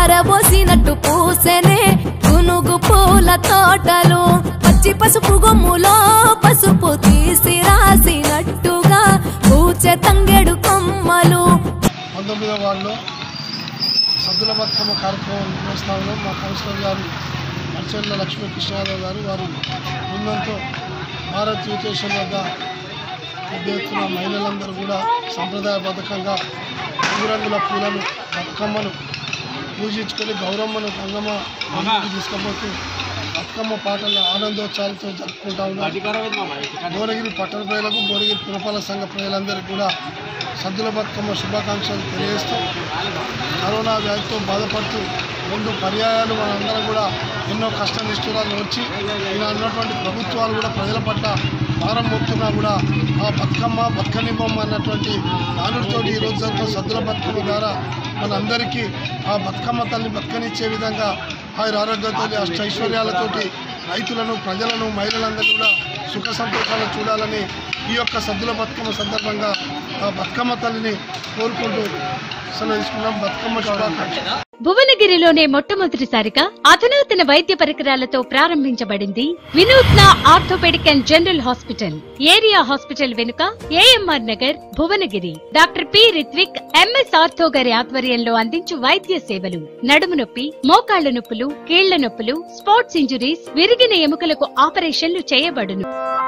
పారబోసినట్టు పూసెనే గునుగు పూల తోటలు పచ్చి పసుపు గొమ్ములో పసుపు తీసి రాసినట్టుగా పూచె తంగెడు కొమ్మలు పంతొమ్మిదవ వార్డులో సద్దుల బతుకమ్మ కార్యక్రమం నిర్వహిస్తామని మా కౌన్సిలర్ గారు అర్చర్ల లక్ష్మీ కృష్ణయాదవ్ గారు వారు బృందంతో భారత్ యూటేషన్ వద్ద పెద్ద ఎత్తున మహిళలందరూ కూడా సంప్రదాయబద్ధకంగా రంగురంగుల పూలను బతుకమ్మను పూజించుకొని గౌరమ్మను గంగమ్మ ఇంటికి తీసుకుపోతూ బతుకమ్మ పాటల ఆనందోత్సవాలతో జరుపుకుంటా ఉన్నారు భువనగిరి పట్టణ ప్రజలకు భువనగిరి పురపాలక సంఘ ప్రజలందరికీ కూడా సద్దుల బతుకమ్మ శుభాకాంక్షలు తెలియజేస్తూ కరోనా వ్యాధితో బాధపడుతూ రెండు పర్యాయాలు మనందరం కూడా ఎన్నో కష్ట నిష్ఠురాలు వచ్చి ఇలా ఉన్నటువంటి ప్రభుత్వాలు కూడా ప్రజల పట్ల భారం మోపుతున్నా కూడా ఆ బతుకమ్మ బతుకనివ్వమ్మ అన్నటువంటి నానుడితోటి ఈ రోజు జరుగుతున్న సద్దుల బతుకమ్మ ద్వారా మనందరికీ ఆ బతుకమ్మ తల్లి బతుకనిచ్చే విధంగా ఆయుర ఆరోగ్యంతో అష్టైశ్వర్యాలతోటి రైతులను ప్రజలను మహిళలందరూ కూడా సుఖ సంతోషాలు చూడాలని ఈ యొక్క సద్దుల బతుకమ్మ సందర్భంగా ఆ బతుకమ్మ తల్లిని కోరుకుంటూ సెలవు తీసుకున్నాం బతుకమ్మ శుభాకాంక్షలు భువనగిరిలోనే మొట్టమొదటిసారిగా అధునాతన వైద్య పరికరాలతో ప్రారంభించబడింది వినూత్న orthopaedic and general hospital area hospital వెనుక AMR Nagar Bhuvanagiri doctor P Rithvik MS ortho గారి ఆధ్వర్యంలో అందించు వైద్య సేవలు నడుము నొప్పి మోకాళ్ల నొప్పులు కీళ్ల నొప్పులు స్పోర్ట్స్ ఇంజురీస్ విరిగిన ఎముకలకు ఆపరేషన్లు చేయబడును